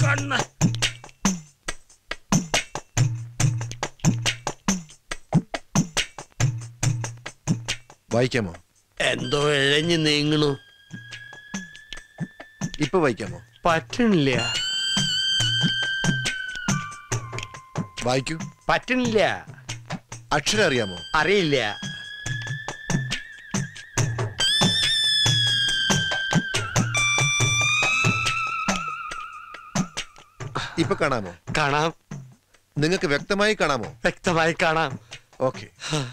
കണ്ണ് വായിക്കാമോ എന്തോ ഇഴഞ്ഞു നീങ്ങണു ഇപ്പൊ വായിക്കാമോ പറ്റണില്ല വായിക്കൂ പറ്റണില്ല അക്ഷരം അറിയാമോ അറിയില്ല ഇപ്പൊ കാണാമോ കാണാം നിങ്ങൾക്ക് വ്യക്തമായി കാണാമോ വ്യക്തമായി കാണാം ഓക്കെ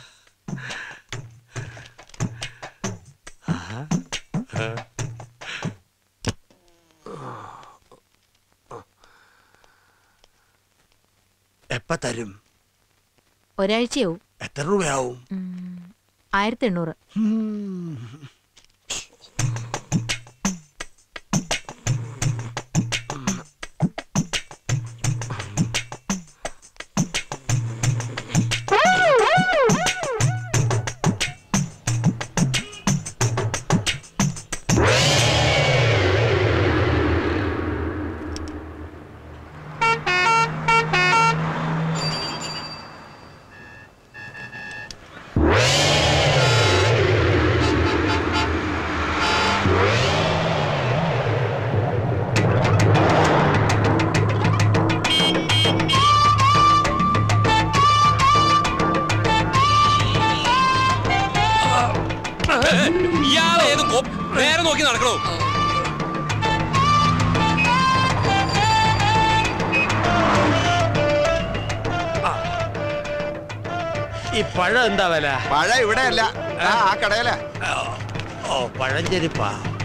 എപ്പ തരും ഒരാഴ്ചയാവും എത്ര രൂപയാവും ആയിരത്തി എണ്ണൂറ് ഇയാളെ ഏത് കോ- നേരെ നോക്കി നടക്കണോ ഈ പഴം എന്താ വില പഴ ഇവിടെ അല്ല ആ ആ കടയില ഓ പഴഞ്ചെരിപ്പാ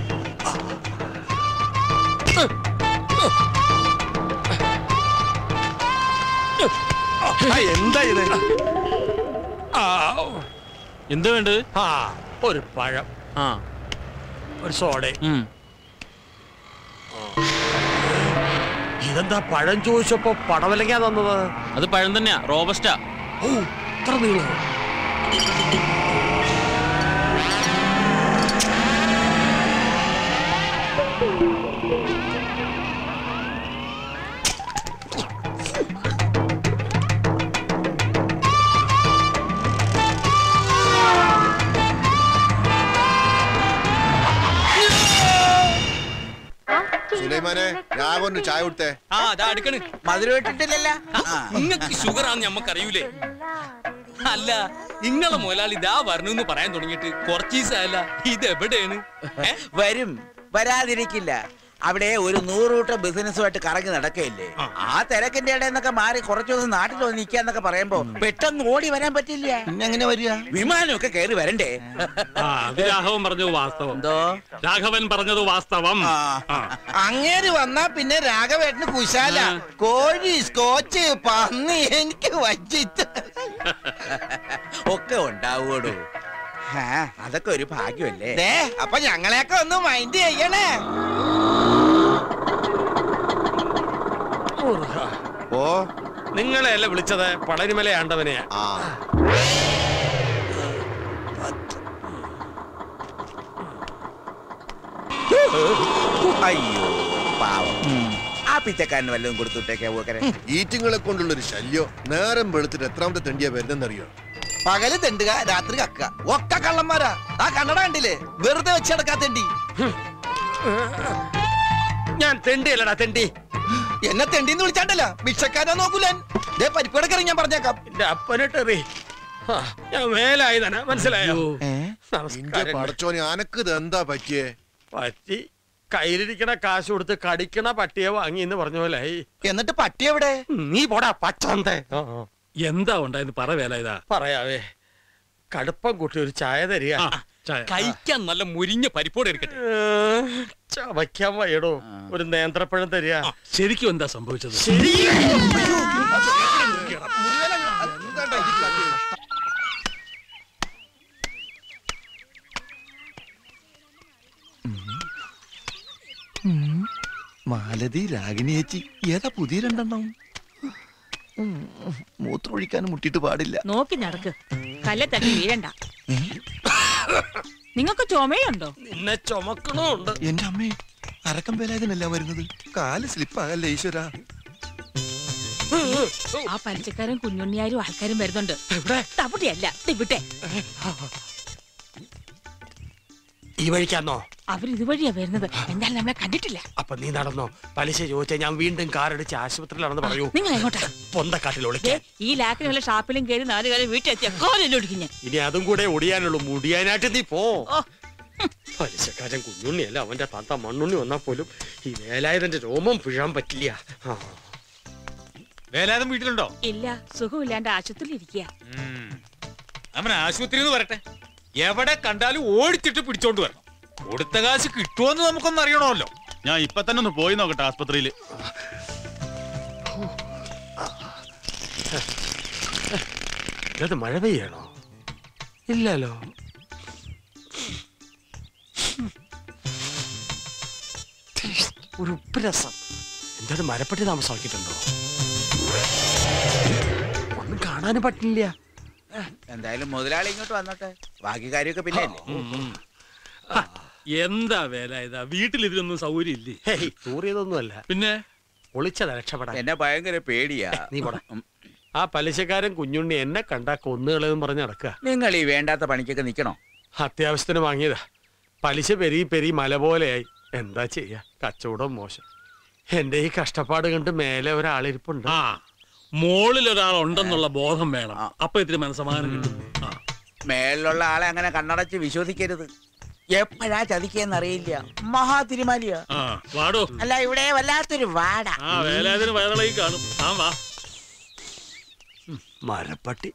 ആ, എന്താ ഇത് ആ, എന്ത് വേണ്ടത് ആ ഒരു പഴം ആ ഒരു സോഡ ഉം. ഇതെന്താ പഴം ചോദിച്ചപ്പോ പടവലങ്ങാ തന്നത് അത് പഴം തന്നെയാ റോബസ്റ്റാ ഓ ഇത്ര നീളം സുലൈമാനെ രാഘവന് ചായ കൊടുത്തേ ആ അതാ അടുക്കണ് മധുരം ഇട്ടിട്ടില്ലല്ല നിങ്ങക്ക് ഷുഗർ ആണെന്ന് ഞമ്മക്ക് അറിയൂലേ അല്ല ഇങ്ങളെ മുതലാളി ഇതാ വരണമെന്ന് പറയാൻ തുടങ്ങിയിട്ട് കുറച്ച് ദിവസമല്ല ഇത് എവിടെയാണ് ഏ? വരും വരാതിരിക്കില്ല അവിടെ ഒരു നൂറൂട്ട ബിസിനസ്സുമായിട്ട് കറങ്ങി നടക്കയില്ലേ ആ തിരക്കിന്റെ ഇടയിൽ നിന്നൊക്കെ മാറി കുറച്ചു ദിവസം നാട്ടിൽ വന്ന് നിൽക്കാന്നൊക്കെ പറയുമ്പോ പെട്ടെന്ന് ഓടി വരാൻ പറ്റില്ല പിന്നെ എങ്ങനെ വരിക വിമാനമൊക്കെ കയറി വരണ്ടേ ആ അത് രാഘവൻ പറഞ്ഞത് വാസ്തവം എന്തോ രാഘവൻ പറഞ്ഞത് വാസ്തവം ആ. ആ. അങ്ങേര് വന്നാ പിന്നെ രാഘവേട്ടന് കുശാല കോഴി സ്കോച്ച് പന്നി എനിക്ക് വച്ചിട്ട് ഒക്കെ ഉണ്ടാവൂടോ അതൊക്കെ ഒരു ഭാഗ്യമല്ലേ ദേ അപ്പൊ ഞങ്ങളെയൊക്കെ ഒന്ന് മൈൻഡ് ചെയ്യണേ ഓ നിങ്ങളെയല്ല വിളിച്ചത് പളനിമല ആണ്ടവനെയാ ആ അയ്യോ പാവം ആ പിച്ചക്കാരന് വല്ലതും കൊടുത്തുട്ടേക്കാ പോക്കരെ ഈറ്റിങ്ങളെ കൊണ്ടുള്ളൊരു ശല്യം നേരം വെളുത്തിട്ട് എത്രാമത്തെ തെണ്ടിയാ വരുന്നെന്നറിയോ പകല് തെണ്ടുക രാത്രി കക്ക ഒക്കെ കള്ളന്മാരാ ആ കണ്ണട കണ്ടില്ലേ വെറുതെ വെച്ചടക്കാത്തേണ്ടി ഞാൻ തെണ്ടിയല്ലടാ തെണ്ടി എന്നെ തെണ്ടിന്ന് വിളിച്ചാണ്ടല്ല ഭിക്ഷക്കാരാ നോക്കൂലൻ ദേ പരിപ്പടക്കറി ഞാൻ പറഞ്ഞേക്കാം എന്റെ അപ്പനിട്ടെറി ഞാൻ മേലായി തന്നെ മനസ്സിലായോ ഇന്റെ നമസ്കാരം പടച്ചോനെ അനക്ക് ഇത് എന്താ പറ്റിയേ പറ്റി കയ്യിലിരിക്കണ കാശ് കൊടുത്ത് കടിക്കണ പട്ടിയെ വാങ്ങി എന്ന് പറഞ്ഞ പോലെ ആയി എന്നിട്ട് പട്ടി എവിടെ നീ പോടാ പച്ചാന്തേ എന്താ ഉണ്ടായെന്ന് പറ വേല ഇതാ പറയാവേ കടുപ്പം കൂട്ടി ഒരു ചായ തരിക ആ, ചായ. കഴിക്കാൻ നല്ല മുരിഞ്ഞ പരിപ്പോടെ എടുക്കട്ടെ ഏ, ചവയ്ക്കാൻ വയ്യടോ ഒരു നേന്ത്രപ്പഴം തരിക ആ, ശരിക്കും എന്താ സംഭവിച്ചത് മാലതി രാഗിണി ചേച്ചി ഏതാ പുതിയ രണ്ടെണ്ണം ഉം, മൂത്രമൊഴിക്കാനും മുട്ടിയിട്ട് പാടില്ല നോക്കി നടക്ക് കല്ലെ തട്ടി വീഴണ്ട നിങ്ങൾക്ക് ചുമയുണ്ടോ നിന്നെ ചുമക്കണുണ്ട് എന്റെ അമ്മേ അരക്കം വേലായതിനല്ല വരുന്നത് കാല് സ്ലിപ്പാകല്ലേ ഈശ്വര ആ പലിശക്കാരൻ കുഞ്ഞുണ്ണിയാരും ആൾക്കാരും വരുന്നുണ്ട് തവിടെയല്ല ഇവിടെ ഈ വഴിക്കാന്നോ അവർ ഇതുവഴിയാ വരുന്നത് എന്തായാലും നമ്മളെ കണ്ടിട്ടില്ല അപ്പൊ നീ നടന്നോ പലിശ ചോദിച്ചാൽ ഞാൻ വീണ്ടും കാറടിച്ച് ആശുപത്രിയിലാണെന്ന് പറയൂ നിങ്ങൾ എങ്ങോട്ടാ പൊന്തക്കാട്ടിൽ ദേ, ഒളിക്കാൻ ഈ ലാക്കിന് വല്ല ഷാപ്പിലും കയറി നാല് കാലം വീട്ടിലെത്തിയ കോലെല്ലാം ഒടിക്കും ഞാൻ ഇനി അതും കൂടെ ഒടിയാനുള്ളൂ മുടിയാനായിട്ട് നീ പോ ഓ പലിശക്കാരൻ കുഞ്ഞുണ്ണിയല്ല അവന്റെ താത്ത മണ്ണുണ്ണി വന്നാൽ പോലും ഈ വേലായുധന്റെ രോമം പിഴാൻ പറ്റില്ല ആ. വേലാതം വീട്ടിലുണ്ടോ ഇല്ല സുഖമില്ലാണ്ട് ആശുപത്രിയിൽ ഇരിക്കുക അവൻ ആശുപത്രി എന്ന് വരട്ടെ എവിടെ കണ്ടാലും ഓടിച്ചിട്ട് പിടിച്ചോണ്ട് വരണം കൊടുത്ത കാശ് കിട്ടുമോന്ന് നമുക്കൊന്ന് അറിയണമല്ലോ ഞാൻ ഇപ്പൊ തന്നെ ഒന്ന് പോയി നോക്കട്ടെ ആസ്പത്രിയിൽ ഇത് മഴ പെയ്യണോ ഇല്ലല്ലോ ഒരു ഉപ്പ് രസം എന്താ മരപ്പെട്ടി താമസമാക്കിയിട്ടുണ്ടോ ഒന്നും കാണാനും പറ്റില്ല എന്തായാലും മുതലാളി ഇങ്ങോട്ട് വന്നോട്ടെ ബാക്കി കാര്യമൊക്കെ പിന്നെ അല്ലേ ഹ, എന്താ വേല ഇതാ വീട്ടിൽ ഇതിനൊന്നും സൗകര്യം ഇല്ലേ ഹേയ് തൂറിയതൊന്നുമല്ല പിന്നെ ഒളിച്ചതാ രക്ഷപ്പെടാൻ എന്നെ ഭയങ്കര പേടിയാ നീ പോടാ ആ പലിശക്കാരൻ കുഞ്ഞുണ്ണി എന്നെ കണ്ടാ കൊന്നുകളെന്ന് പറഞ്ഞ് നടക്കുക നിങ്ങൾ ഈ വേണ്ടാത്ത പണിക്കൊക്കെ നിക്കണോ അത്യാവശ്യത്തിന് വാങ്ങിയതാ പലിശ പെരി പെരി മല പോലെയായി എന്താ ചെയ്യാ കച്ചവടം മോശം എന്റെ ഈ കഷ്ടപ്പാട് കണ്ട് മേലെ ഒരാളിരിപ്പുണ്ട് ആ മോളിൽ ഒരാൾ ഉണ്ടെന്നുള്ള ബോധം വേണം അപ്പൊ ഇത്തിരി മനസ്സമാധാനം കിട്ടും ആ. മേളിലുള്ള ആളെ അങ്ങനെ കണ്ണടച്ച് വിശ്വസിക്കരുത് എപ്പോഴാ ചതിക്കെന്ന് അറിയില്ല മഹാ തിരുമാലിയാ ആ വാടോ അല്ല ഇവിടെ വല്ലാത്തൊരു വാട ആ വേലാതിന് വയറിളകി കാണും ആ വാ മരപ്പട്ടി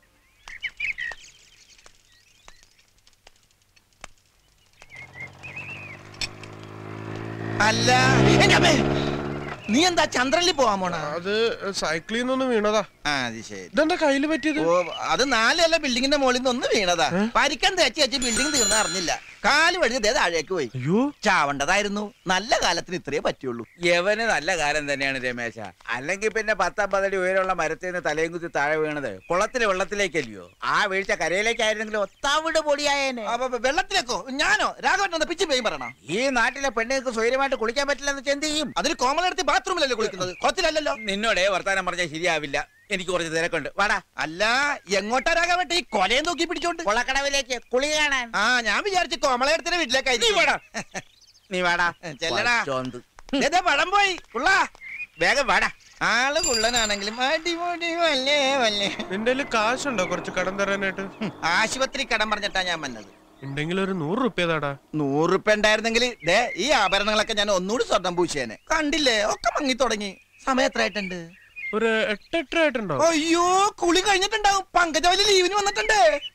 അല്ല എന്റെ അമ്മേ, നീ എന്താ ചന്ദ്രനിൽ പോവാൻ പോണ അത് സൈക്കിളിൽ നിന്നൊന്ന് വീണതാ ആ അത് ശരി ഇതെന്താ കയ്യില് പറ്റിയത് ഓ അത് നാലല്ല ബിൽഡിങ്ങിന്റെ മുകളിൽ നിന്ന് ഒന്ന് വീണതാ പരിക്കൻ തേച്ച് വെച്ച് ബിൽഡിംഗ് തീർന്ന അറിഞ്ഞില്ല കാല് വഴി ദേ താഴേക്ക് പോയി അയ്യോ ചാവണ്ടതായിരുന്നു നല്ല കാലത്തിന് ഇത്രേ പറ്റുള്ളൂ യവന് നല്ല കാലം തന്നെയാണ് രമേശ അല്ലെങ്കിൽ പിന്നെ പത്തമ്പതടി ഉയരമുള്ള മരത്തിൽ നിന്ന് തലയും കുത്തി താഴെ വീണത് കുളത്തിലെ വെള്ളത്തിലേക്കല്ലയോ ആ വീഴ്ച കരയിലേക്കായിരുന്നെങ്കിൽ ഒത്താവിട് പൊടിയായേനെ അപ്പൊ വെള്ളത്തിലേക്കോ ഞാനോ രാഘവൻ പിച്ചു പേയും പറയണ ഈ നാട്ടിലെ പെണ്ണുങ്ങൾക്ക് സ്വൈര്യമായിട്ട് കുളിക്കാൻ പറ്റില്ലെന്ന് വെച്ചാൽ എന്ത് ചെയ്യും അതിന് കോമളെടുത്ത് ബാത്റൂമിലല്ലേ കുളിക്കുന്നത് കുളത്തിലല്ലല്ലോ നിന്നോടേ വർത്താനം പറഞ്ഞാൽ ശരിയാവില്ല എനിക്ക് കുറച്ച് തിരക്കുണ്ട് വാടാ അല്ല എങ്ങോട്ടാ രാഘവട്ടെ ഈ കൊലയും തൂക്കി പിടിച്ചോണ്ട് കുളക്കടവിലേക്ക് കുളി കാണാൻ ആ ഞാൻ വിചാരിച്ചു കോമളയെടുത്തിന്റെ നീ വീട്ടിലേക്കായി വാടാ നീ വാടാ ചെല്ലടാ. പച്ചോന്ത്. പഴം പോയി കുള്ളാ വേഗം വാടാ ആള് കുള്ളനാണെങ്കിലും അടിപൊളി വല്ലേ വല്ലേ നിന്റെ കയ്യില് കാശുണ്ടോ കുറച്ച് കടം തരാനായിട്ട് ഹും, ആശുപത്രി കടം പറഞ്ഞിട്ടാ ഞാൻ വന്നത് ഉണ്ടെങ്കിൽ ഒരു നൂറ് റുപ്യ താടാ നൂറുപ്യ ഉണ്ടായിരുന്നെങ്കിൽ ദേ ഈ ആഭരണങ്ങളൊക്കെ ഞാൻ ഒന്നുകൂടി സ്വർണം പൂശിയേനെ കണ്ടില്ലേ ഒക്കെ മങ്ങി തുടങ്ങി സമയം എത്രയായിട്ടുണ്ട് ഒരു എട്ടെട്ടര ആയിട്ടുണ്ടോ അയ്യോ കുളി കഴിഞ്ഞിട്ടുണ്ടാവും പങ്കജവലി ലീവിന് വന്നിട്ടുണ്ട്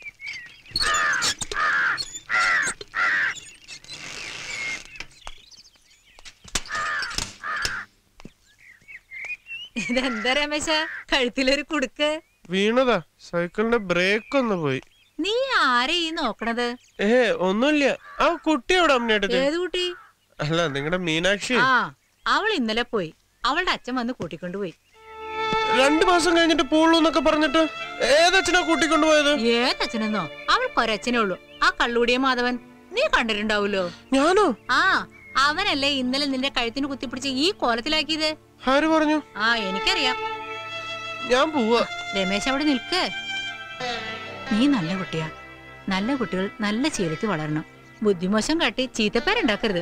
ഇതെന്താ രമേശ കഴുത്തിലൊരു കുടുക്ക് വീണതാ സൈക്കിളിന്റെ ബ്രേക്ക് ഒന്ന് പോയി നീ ആരെ ഈ നോക്കണത് ഏ ഒന്നുമില്ല ആ കുട്ടിയോട് അമ്മയുടെ ഏത് കുട്ടി അല്ല നിങ്ങളുടെ മീനാക്ഷി ആ അവൾ ഇന്നലെ പോയി അവളുടെ അച്ഛൻ വന്ന് കൂട്ടിക്കൊണ്ടുപോയി രണ്ടു മാസം കഴിഞ്ഞിട്ട് പോളൂ എന്നൊക്കെ പറഞ്ഞിട്ട് ഏതച്ഛനാ കൂട്ടിക്കൊണ്ടുപോയത് ഏതച്ഛനെന്നോ അവൾക്ക് ഒരച്ഛനേ ഉള്ളൂ ആ കള്ളുടിയ മാധവൻ നീ കണ്ടിട്ടുണ്ടാവൂലോ ഞാനോ ആ അവനല്ലേ ഇന്നലെ നിന്റെ കഴുത്തിന് കുത്തിപ്പിടിച്ച് ഈ കോലത്തിലാക്കിയത് ആര് പറഞ്ഞു ആ എനിക്കറിയാം ഞാൻ പോവാ രമേശ് അവിടെ നിൽക്ക് നീ നല്ല കുട്ടിയാ നല്ല കുട്ടികൾ നല്ല ശീലത്തിൽ വളരണം ബുദ്ധിമോശം കാട്ടി ചീത്തപ്പേരുണ്ടാക്കരുത്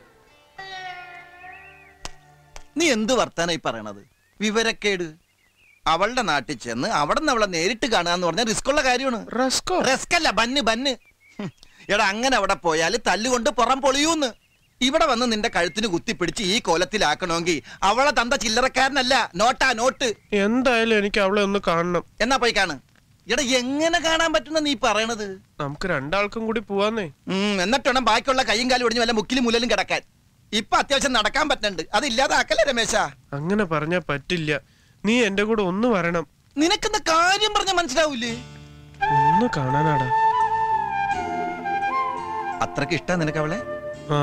നീ എന്ത് വർത്താനായി പറയണത് വിവരക്കേട് അവളുടെ നാട്ടിൽ ചെന്ന് അവിടെ നിന്ന് അവളെ നേരിട്ട് കാണുക എന്ന് പറഞ്ഞാൽ റിസ്ക് ഉള്ള കാര്യമാണ് റസ്കോ റിസ്ക് അല്ല ബന്ന് ബന്ന് ഹും. എടാ അങ്ങനെ അവിടെ പോയാൽ തല്ലുകൊണ്ട് പുറം പൊളിയൂന്ന് ഇവിടെ വന്ന് നിന്റെ കഴുത്തിന് കുത്തിപ്പിടിച്ച് ഈ കോലത്തിലാക്കണമെങ്കിൽ അവളെ തന്ത ചില്ലറക്കാരനല്ല നോട്ടാ നോട്ട് എന്തായാലും എനിക്ക് അവളെ ഒന്ന് കാണണം എന്നാ പോയി കാണ് എടാ എങ്ങനെ കാണാൻ പറ്റുന്ന നീ പറയണത് നമുക്ക് രണ്ടാൾക്കും കൂടി പോവാന്നേ ഉം, എന്നിട്ട് വേണം ബാക്കിയുള്ള കൈയും കാലും ഒടിഞ്ഞ് വല്ല മുക്കിലും മുലലും കിടക്കാൻ ഇപ്പൊ അത്യാവശ്യം നടക്കാൻ പറ്റുന്നുണ്ട് അത് ഇല്ലാതാക്കല്ലേ രമേശ അങ്ങനെ പറഞ്ഞാ പറ്റില്ല നീ എന്റെ കൂടെ ഒന്ന് വരണം നിനക്കെന്താ കാര്യം പറഞ്ഞ മനസ്സിലാവൂലേ ഒന്ന് കാണാനാടാ അത്രക്ക് ഇഷ്ടാ നിനക്ക് അവളെ ആ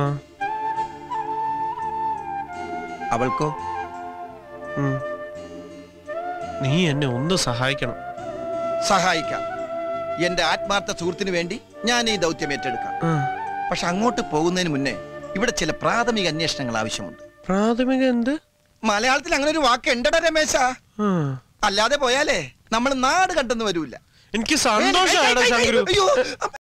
അവൾക്കോ ഉം. നീ എന്നെ ഒന്ന് സഹായിക്കണം സഹായിക്കാം എന്റെ ആത്മാർത്ഥ സുഹൃത്തിന് വേണ്ടി ഞാൻ ഈ ദൗത്യം ഏറ്റെടുക്കാം ആ, പക്ഷെ അങ്ങോട്ട് പോകുന്നതിന് മുന്നേ ഇവിടെ ചില പ്രാഥമിക അന്വേഷണങ്ങൾ ആവശ്യമുണ്ട് പ്രാഥമിക എന്ത് മലയാളത്തിൽ അങ്ങനെ ഒരു വാക്ക് ഉണ്ടടാ രമേശ ആ. അല്ലാതെ പോയാലേ നമ്മൾ നാട് കണ്ടെന്ന് വരൂല എനിക്ക് സന്തോഷായടാ ശങ്കരു അയ്യോ